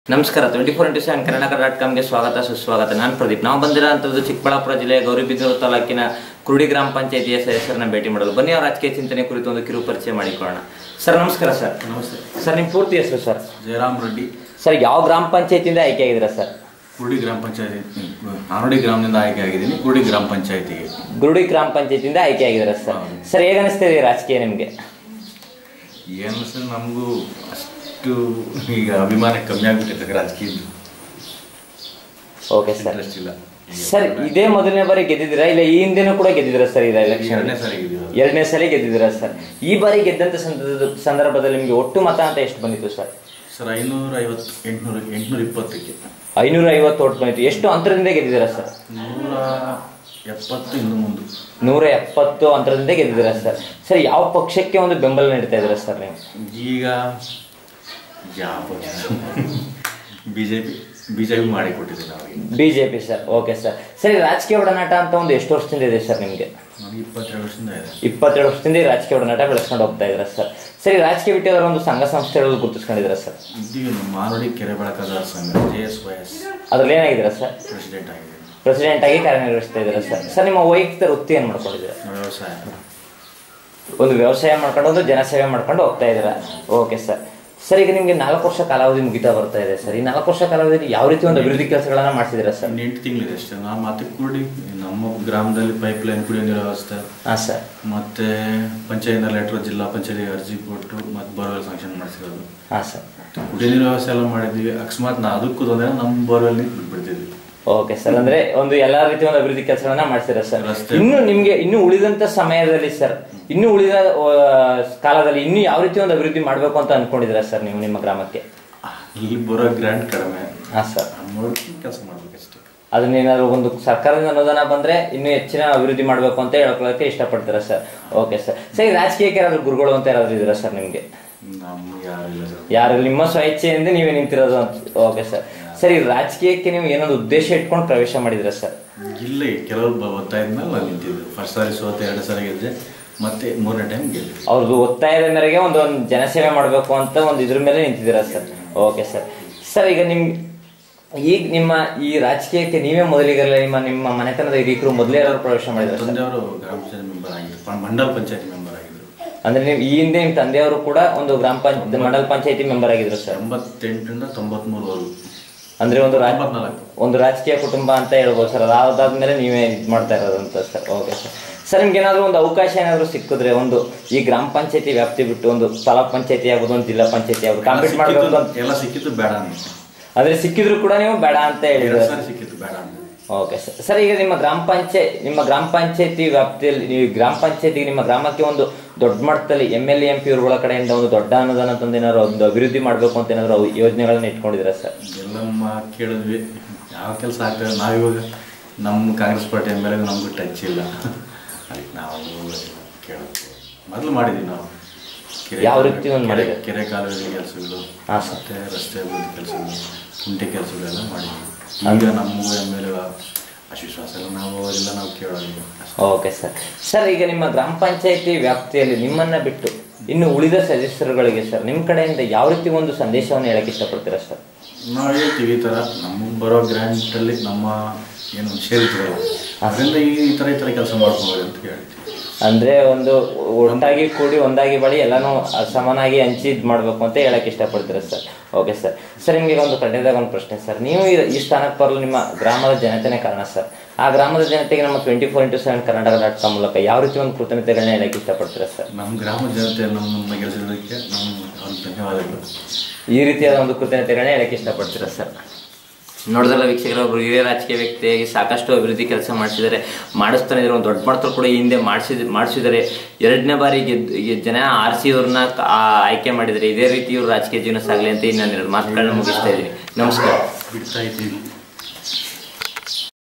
ನಮಸ್ಕಾರ twenty four into seven Karnataka dot ಕಾಮ್ಗೆ ಸ್ವಾಗತ ಸುಸ್ವಾಗತ ನಾನು ಪ್ರದೀಪ್ ನಾವು ಬಂದಿರೋಂಥದ್ದು ಚಿಕ್ಕಬಳ್ಳಾಪುರ ಜಿಲ್ಲೆಯ ಗೌರಿಬಿದನೂರು ತಾಲೂಕಿನ ಕುರುಡಿ ಗ್ರಾಮ ಪಂಚಾಯತಿಯ ಸದಸ್ಯರನ್ನ ಭೇಟಿ ಮಾಡಲು ಬನ್ನಿ ಅವರ ರಾಜಕೀಯ ಚಿಂತನೆ ಕುರಿತು ಒಂದು ಕಿರು ಪರಿಚಯ ಮಾಡಿಕೊಳ್ಳೋಣ ಸರ್ ನಮಸ್ಕಾರ ಸರ್ ನಮಸ್ತೆ ಸರ್ ನಿಮ್ಮ ಪೂರ್ತಿ ಹೆಸರು ಸರ್ ಜಯರಾಮ್ ರೆಡ್ಡಿ ಸರ್ ಯಾವ ಗ್ರಾಮ ಪಂಚಾಯತಿಯಿಂದ ಆಯ್ಕೆ ಆಗಿದ್ದೀರಾ ಸರ್ ಕುರುಡಿ ಗ್ರಾಮ ಪಂಚಾಯತಿ ನಾನೋಡಿ ಗ್ರಾಮದಿಂದ ಆಯ್ಕೆ ಆಗಿದ್ದೀನಿ ಕುರುಡಿ ಗ್ರಾಮ ಪಂಚಾಯತಿಗೆ ಗುರುಡಿ ಗ್ರಾಮ ಪಂಚಾಯತಿಯಿಂದ ಆಯ್ಕೆ ಆಗಿದ್ದೀರಾ ಸರ್ ಸರ್ ಹೇಗೆ ಅನಿಸ್ತಾ ಇದೆ ರಾಜಕೀಯ ನಿಮಗೆ ಏನು ಸರ್ ನಮಗೂ ಅಷ್ಟು ಈಗ ಅಭಿಮಾನ ಕಮ್ಮಿ ಆಗಿಬಿಟ್ಟಿದೆ ರಾಜಕೀಯದ್ದು ಓಕೆ ಸರ್ ಇಂಟ್ರೆಸ್ಟ್ ಇಲ್ಲ ಸರ್ ಇದೇ ಮೊದಲನೇ ಬಾರಿ ಗೆದ್ದಿದ್ದೀರಾ ಇಲ್ಲ ಈ ಹಿಂದೆನೂ ಕೂಡ ಗೆದ್ದಿದ್ದೀರಾ ಸರ್ ಇದು ಎಲೆಕ್ಷನ್ ಎರಡನೇ ಸಾರಿ ಇದೀವಿ ಎರಡನೇ ಸಲ ಗೆದ್ದಿದ್ದೀರಾ ಸರ್ ಈ ಬಾರಿ ಗೆದ್ದಂತ ಸಂದರ್ಭ- ಸಂದರ್ಭದಲ್ಲಿ ನಿಮಗೆ ಒಟ್ಟು ಮತ ಅಂತ ಎಷ್ಟು ಬಂದಿತ್ತು ಸರ್ ಸರ್ ಐನೂರ ಐವತ್ತು ಎಂಟುನೂರ ಎಂಟುನೂರ ಇಪ್ಪತ್ತಕ್ಕೆ ಐನೂರ ಐವತ್ತು ಓಟ್ ಬಂದಿತ್ತು ಎಷ್ಟು ಅಂತರದಿಂದ ಗೆದ್ದಿದ್ದೀರಾ ಸರ್ ನೂರ ಎಪ್ಪತ್ತು ಇನ್ನು ಮುಂದೆ ನೂರ ಎಪ್ಪತ್ತು ಅಂತರದಿಂದ ಗೆದ್ದಿದ್ದೀರಾ ಸರ್ ಸರ್ ಯಾವ ಪಕ್ಷಕ್ಕೆ ಒಂದು ಬೆಂಬಲ ನೀಡ್ತಾ ಇದ್ದೀರಾ ಸರ್ ನೀವು ಈಗ ಯಾವ B J P B J P ಮಾಡಿ ಕೊಟ್ಟಿದ್ದೀವಿ ನಾವೀಗ B J P sir okay sir sir ಈ ರಾಜಕೀಯ ಒಡನಾಟ ಅಂತ ಒಂದು ಎಷ್ಟು ವರ್ಷದಿಂದ ಇದೆ ಸರ್ ನಿಮಗೆ ನನಗೆ ಇಪ್ಪತ್ತೆರಡು ವರ್ಷದಿಂದ ಇದೆ ಇಪ್ಪತ್ತೆರಡು ವರ್ಷದಿಂದ ಈ ರಾಜಕೀಯ ಒಡನಾಟ ಬೆಳೆಸ್ಕೊಂಡು ಹೋಗ್ತಾ ಇದ್ದೀರಾ ಸರ್ ಸರ್ ಈ ರಾಜಕೀಯ ಬಿಟ್ಟಿರೋ ಒಂದು ಸಂಘ ಸಂಸ್ಥೆಗಳು ಗುರುತಿಸ್ಕೊಂಡಿದ್ದೀರಾ ಸರ್ ಇದೀಗ ನಮ್ಮ ಮಾನೋಡಿ ಕೆರೆ ಬೆಳಕಾದ ಸಂಘ ಜೆ ಎಸ್ ವೈ ಎಸ್ ಅದ್ರಲ್ಲಿ ಏನಾಗಿದ್ದೀರಾ ಸರ್ ಪ್ರೆಸಿಡೆಂಟ್ ಆಗಿದೆ ಪ್ರೆಸಿಡೆಂಟ್ ಆಗಿ ಕಾರ್ಯನಿರ್ವಹಿಸ್ತಾ ಇದ್ದೀರಾ ಸರ್ ಸರ್ ನಿಮ್ಮ ವೈಯಕ್ತಿಕ ವೃತ್ತಿ ಏನು ಮಾಡ್ಕೊಂಡಿದ್ದೀರಾ ವ್ಯವಸಾಯ ಒಂದು ವ್ಯವಸಾಯ ಮಾಡ್ಕೊಂಡು ಒಂದು ಜನಸೇವೆ ಮಾಡ್ಕೊಂಡು ಹೋಗ್ತಾ ಇದ್ದೀರಾ ಓಕೆ ಸರ್ ಸರ್ ಈಗ ನಿಮಗೆ ನಾಲ್ಕು ವರ್ಷ ಕಾಲಾವಧಿ ಮುಗಿತಾ ಬರ್ತಾ ಇದೆ ಸರ್ ಈ ನಾಲ್ಕು ವರ್ಷ ಕಾಲಾವಧಿಯಲ್ಲಿ ಯಾವ ರೀತಿ ಒಂದು ಅಭಿವೃದ್ಧಿ ಕೆಲಸಗಳನ್ನ ಮಾಡ್ತಿದ್ದೀರಾ ಸರ್ ಇನ್ನು ಎಂಟು ತಿಂಗಳಿದೆ ಅಷ್ಟೇ ನಾವು ಮತ್ತೆ ಕುರುಡಿ ನಮ್ಮ ಗ್ರಾಮದಲ್ಲಿ ಪೈಪ್ ಲೈನ್ ಕುಡಿಯೋ ನೀರು ವ್ಯವಸ್ಥೆ ಹಾಂ ಸರ್ ಮತ್ತೆ ಪಂಚಾಯತ್ ಲೆಟರ್ ಜಿಲ್ಲಾ ಪಂಚಾಯತ್ ಅರ್ಜಿ ಕೊಟ್ಟು ಮತ್ತೆ ಬೋರ್ವೆಲ್ ಸ್ಯಾಂಕ್ಷನ್ ಮಾಡಿಸಿರೋದು ಹಾಂ ಸರ್ ಕುಡಿಯೋ ನೀರು ವ್ಯವಸ್ಥೆ ಎಲ್ಲ ಮಾಡಿದ್ವಿ ಅಕಸ್ಮಾತ್ ನಾ ಅದಕ್ಕೂ ತೊಂದರೆ ನಮ್ಮ ಬೋರ್ವೆಲ್ ನೀರು ಬಿಟ್ಬಿಡ್ತಿದ್ವಿ ಓಕೆ ಸರ್ ಅಂದ್ರೆ ಒಂದು ಎಲ್ಲಾ ರೀತಿಯ ಒಂದು ಅಭಿವೃದ್ಧಿ ಕೆಲಸಗಳನ್ನ ಮಾಡ್ತೀರಾ ಸರ್ ರಸ್ತೆ. ಇನ್ನು ನಿಮ್ಗೆ ಇನ್ನು ಉಳಿದಂತ ಸಮಯದಲ್ಲಿ ಸರ್ ಇನ್ನು ಉಳಿದ ಆ, ಕಾಲದಲ್ಲಿ ಇನ್ನು ಯಾವ ರೀತಿ ಒಂದು ಅಭಿವೃದ್ಧಿ ಮಾಡಬೇಕು ಅಂತ ಅನ್ಕೊಂಡಿದ್ದೀರಾ ಸರ್ ನೀವು ನಿಮ್ಮ ಗ್ರಾಮಕ್ಕೆ ಇಲ್ಲಿ ಬರೋ ಗ್ರ್ಯಾಂಡ್ ಕಡಿಮೆ ಹಾಂ ಸರ್ ನೋಡಿ ಕೆಲಸ ಮಾಡ್ಬೇಕಷ್ಟೇ ಅದನ್ನೇನಾದ್ರು ಒಂದು ಸರ್ಕಾರದಿಂದ ಅನುದಾನ ಬಂದ್ರೆ ಇನ್ನೂ ಹೆಚ್ಚಿನ ಅಭಿವೃದ್ಧಿ ಮಾಡಬೇಕು ಅಂತ ಹೇಳ್ಕೊಳ್ಳೋಕೆ ಇಷ್ಟಪಡ್ತೀರಾ ಸರ್ ಓಕೆ ಸರ್ ಸರ್ ಈ ರಾಜಕೀಯಕ್ಕೆ ಯಾರಾದ್ರು ಗುರುಗಳು ಅಂತ ಯಾರಾದ್ರು ಇದ್ದೀರಾ ಸರ್ ನಿಮಗೆ ನಮ್ಗೆ ಯಾರಿಲ್ಲ ಸರ್ ಯಾರು ನಿಮ್ಮ ಸ್ವಇಚ್ಛೆಯಿಂದ ನೀವೇ ನಿಂತಿರೋದು ಅಂತ ಓಕೆ ಸರ್ ಸರ್ ಈ ರಾಜಕೀಯಕ್ಕೆ ನೀವು ಏನೊಂದು ಉದ್ದೇಶ ಇಟ್ಕೊಂಡು ಪ್ರವೇಶ ಮಾಡಿದಿರಾ ಸರ್ ಇಲ್ಲ ಕೆಲವರು ಬ- ಒತ್ತಾಯದ ಮೇಲೆ ನಾನು ನಿಂತಿದ್ದೆ ಫಸ್ಟ್ ಸಾರಿ ಸೋತೆ ಎರಡು ಸಾರಿ ಗೆದ್ದೆ ಮತ್ತೆ ಮೂರನೇ ಟೈಮ್ ಗೆದ್ದೆ ಅವ್ರದ್ದು ಒತ್ತಾಯದ ಮೇರೆಗೆ ಒಂದು ಒಂದು ಜನಸೇವೆ ಮಾಡಬೇಕು ಅಂತ ಒಂದು ಇದ್ರ ಮೇಲೆ ನಿಂತಿದ್ದೀರಾ ಸರ್ ಓಕೆ ಸರ್ ಸರ್ ಈಗ ನಿಮ್ ಈಗ ನಿಮ್ಮ ಈ ರಾಜಕೀಯಕ್ಕೆ ನೀವೇ ಮೊದಲಿಗರಲ್ಲ ನಿಮ್ಮ ನಿಮ್ಮ ಮನೆತನದ ಹಿರಿಯರು ಮೊದಲೇ ಯಾರು ಪ್ರವೇಶ ಮಾಡಿದ್ರು ಸರ್ ತಂದೆಯವರು ಗ್ರಾಮ ಪಂಚಾಯತ್ ಮೆಂಬರ್ ಆಗಿದ್ರು ಪ- ಮಂಡಲ ಪಂಚಾಯತ್ ಮೆಂಬರ್ ಆಗಿದ್ರು ಅಂದ್ರೆ ನೀವು ಈ ಹಿಂದೆ ನಿಮ್ಮ ತಂದೆಯವರು ಕೂಡ ಒಂದು ಗ್ರಾಮ ಪಂಚಾಯತ್ ಮಂಡಲ ಪಂಚಾಯತಿ ಮೆಂಬರ್ ಆಗಿದ್ರು ಸರ್ ಎಂಬತ್ತೆಂಟರಿಂದ ತೊಂಬತ್ಮೂರವರೆಗೂ ಅಂದ್ರೆ ಒಂದು ರಾಜ ತೊಂಬತ್ನಾಲ್ಕು ಒಂದು ರಾಜಕೀಯ ಕುಟುಂಬ ಅಂತ ಹೇಳ್ಬೋದು ಸರ್ ಅದಾದ್ಮೇಲೆ ನೀವೇ ಇದು ಮಾಡ್ತಾ ಇರೋದು ಅಂತ ಸರ್ ಓಕೆ ಸರ್ ಸರ್ ನಿಮ್ಗೆ ಏನಾದ್ರು ಒಂದು ಅವಕಾಶ ಏನಾದ್ರು ಸಿಕ್ಕಿದ್ರೆ ಒಂದು ಈ ಗ್ರಾಮ ಪಂಚಾಯತಿ ವ್ಯಾಪ್ತಿ ಬಿಟ್ಟು ಒಂದು ತಾಲೂಕ್ ಪಂಚಾಯತಿ ಆಗ್ಬೋದು ಒಂದು ಜಿಲ್ಲಾ ಪಂಚಾಯತಿ ಆಗ್ಬೋದು ಕಾಂಪೀಟ್ ಮಾಡಬೇಕು ಅಂತ ಸಿಕ್ಕಿದ್ದು- ಎಲ್ಲ ಸಿಕ್ಕಿದ್ದು ಬೇಡ ಅಂತ ಅಂದ್ರೆ ಸಿಕ್ಕಿದ್ರು ಕೂಡ ನೀವು ಬೇಡ ಅಂತ ಎರಡು ಹೇಳಿದ್ರೆ ಸಾರಿ ಸಿಕ್ಕಿದ್ದು ಬೇಡ ಅಂತ ಓಕೆ ಸರ್ ಸರ್ ಈಗ ನಿಮ್ಮ ಗ್ರಾಮ ಪಂಚಾಯತ್ ನಿಮ್ಮ ಗ್ರಾಮ ಪಂಚಾಯತಿ ವ್ಯಾಪ್ತಿಯಲ್ಲಿ ನೀವು ಗ್ರಾಮ ಪಂಚಾಯತಿಗೆ ನಿಮ್ಮ ಗ್ರಾಮಕ್ಕೆ ಒಂದು ದೊಡ್ಡ ಮಟ್ಟದಲ್ಲಿ ಎಮ್ ಎಲ್ ಎಂ ಪಿ ಇವ್ರುಗಳ ಕಡೆಯಿಂದ ಒಂದು ದೊಡ್ಡ ಅನುದಾನ ತಂದು ಏನಾದ್ರು ಒಂದು ಅಭಿವೃದ್ಧಿ ಮಾಡಬೇಕು ಅಂತ ಏನಾದ್ರು ಅವು ಯೋಜನೆಗಳನ್ನ ಇಟ್ಕೊಂಡಿದ್ದೀರಾ ಸರ್ ಎಲ್ಲ ನಮ್ಮ ಕೇಳಿದ್ವಿ ಯಾವ ಕೆಲಸ ಆಗ್ತದೆ ನಾವಿವಾಗ ನಮ್ಮ Congress party M L A ನಮಗೂ ಟಚ್ ಇಲ್ಲ ಅದಕ್ಕೆ ನಾವು ಕೇಳೋದು ಮೊದಲು ಮಾಡಿದ್ವಿ ನಾವು ಕೆರೆ ಯಾವ ರೀತಿ ಒಂದು ಕೆರೆ- ಮಾಡಿದ್ರಿ? ಕೆರೆ ಕಾಲುವೆ ಕೆಲಸಗಳು ಹಾಂ ಸರ್ ಮತ್ತೆ ರಸ್ತೆ ಅಭಿವೃದ್ಧಿ ಕೆಲಸಗಳು ಕುಂಟೆ ಕೆಲಸಗಳೆಲ್ಲ ಮಾಡಿದ್ವಿ ಈಗ ನಮಗೂ ಎಮ್ ಎಲ್ ಎ ಅಶ್ವಿಶ್ವಾಸ ಎಲ್ಲ ನಾವು ಅವರೆಲ್ಲ ನಾವು ಕೇಳೋದಿಲ್ಲ ಅಷ್ಟೇ. ಓಕೆ ಸರ್ ಸರ್ ಈಗ ನಿಮ್ಮ ಗ್ರಾಮ ಪಂಚಾಯತಿ ವ್ಯಾಪ್ತಿಯಲ್ಲಿ ನಿಮ್ಮನ್ನ ಬಿಟ್ಟು ಇನ್ನು ಉಳಿದ ಸದಸ್ಯರುಗಳಿಗೆ ಸರ್ ನಿಮ್ಮ ಕಡೆಯಿಂದ ಯಾವ ರೀತಿ ಒಂದು ಸಂದೇಶವನ್ನು ಹೇಳಕ್ಕೆ ಇಷ್ಟಪಡ್ತೀರಾ ಸರ್ ನಾವು ಹೇಳ್ತೀವಿ ಈ ಥರ ನಮಗೆ ಬರೋ ಗ್ರ್ಯಾಂಟಲ್ಲಿ ನಮ್ಮ ಏನು ಶೇರ್ ಇರ್ತದಲ್ಲ ಅದರಿಂದ ಈ ಈ ಥರ ಈ ಥರ ಕೆಲಸ ಮಾಡ್ಕೊಂಡು ಅಂತ ಹೇಳ್ತೀವಿ ಅಂದ್ರೆ ಒಂದು ಒಟ್ಟಾಗಿ ಕೂಡಿ ಒಂದಾಗಿ ಬಳಿ ಎಲ್ಲಾನು ಸಮನಾಗಿ ಹಂಚಿ ಇದು ಮಾಡಬೇಕು ಅಂತ ಹೇಳಕ್ ಇಷ್ಟಪಡ್ತೀರಾ ಸರ್ ಓಕೆ ಸರ್ ಸರ್ ನಿಮಗೆ ಒಂದು ಕಡೆದಾಗ ಒಂದು ಪ್ರಶ್ನೆ ಸರ್ ನೀವು ಈ- ಈ ಸ್ಥಾನಕ್ಕೆ ಬರಲು ನಿಮ್ಮ ಗ್ರಾಮದ ಜನತೆನೇ ಕಾರಣ ಸರ್ ಆ ಗ್ರಾಮದ ಜನತೆಗೆ ನಮ್ಮ twenty four into seven Karnataka dot com ಮೂಲಕ ಯಾವ ರೀತಿ ಒಂದು ಕೃತಜ್ಞತೆಗಳನ್ನ ಹೇಳಕ್ಕೆ ಇಷ್ಟಪಡ್ತೀರಾ ಸರ್ ನಮ್ಮ ಗ್ರಾಮ ಜನತೆ ನಮ್ಮನ್ನ ಗೆಲ್ಲಿಸಿದ್ದಕ್ಕೆ ನಮ್ಮ ಅವ್ರಿಗೆ ಧನ್ಯವಾದಗಳು ಈ ರೀತಿಯಾದ ಒಂದು ಕೃತಜ್ಞತೆಗಳನ್ನ ಹೇಳಕ್ಕೆ ಇಷ್ಟಪಡ್ತೀರಾ ಸರ್ ನೋಡಿದ್ರಲ್ಲ ವೀಕ್ಷಕರ ಒಬ್ರು ಹಿರಿಯ ರಾಜಕೀಯ ವ್ಯಕ್ತಿಯಾಗಿ ಸಾಕಷ್ಟು ಅಭಿವೃದ್ಧಿ ಕೆಲಸ ಮಾಡಿಸಿದ್ದಾರೆ ಮಾಡಿಸ್ತಾನೆ ಇದ್ರು ಒಂದು ದೊಡ್ಡ ಮಟ್ಟದಲ್ಲಿ ಕೂಡ ಈ ಹಿಂದೆ ಮಾಡಿಸಿದ ಮಾಡಿಸಿದ್ದಾರೆ ಎರಡನೇ ಬಾರಿ ಗೆದ್ದು ಈ ಜನ ಆರಿಸಿಯವ್ರನ್ನ ಆಯ್ಕೆ ಮಾಡಿದರೆ ಇದೇ ರೀತಿ ಇವ್ರು ರಾಜಕೀಯ ಜೀವನ ಸಾಗಲಿ ಅಂತ ಇನ್ನು ನಾನು ಎರಡು ಮಾತುಗಳನ್ನ ಮುಗಿಸ್ತಾ ಇದ್ದೀನಿ ನಮಸ್ಕಾರ ಬಿಡ್ತಾ ಇದ್ದೀವಿ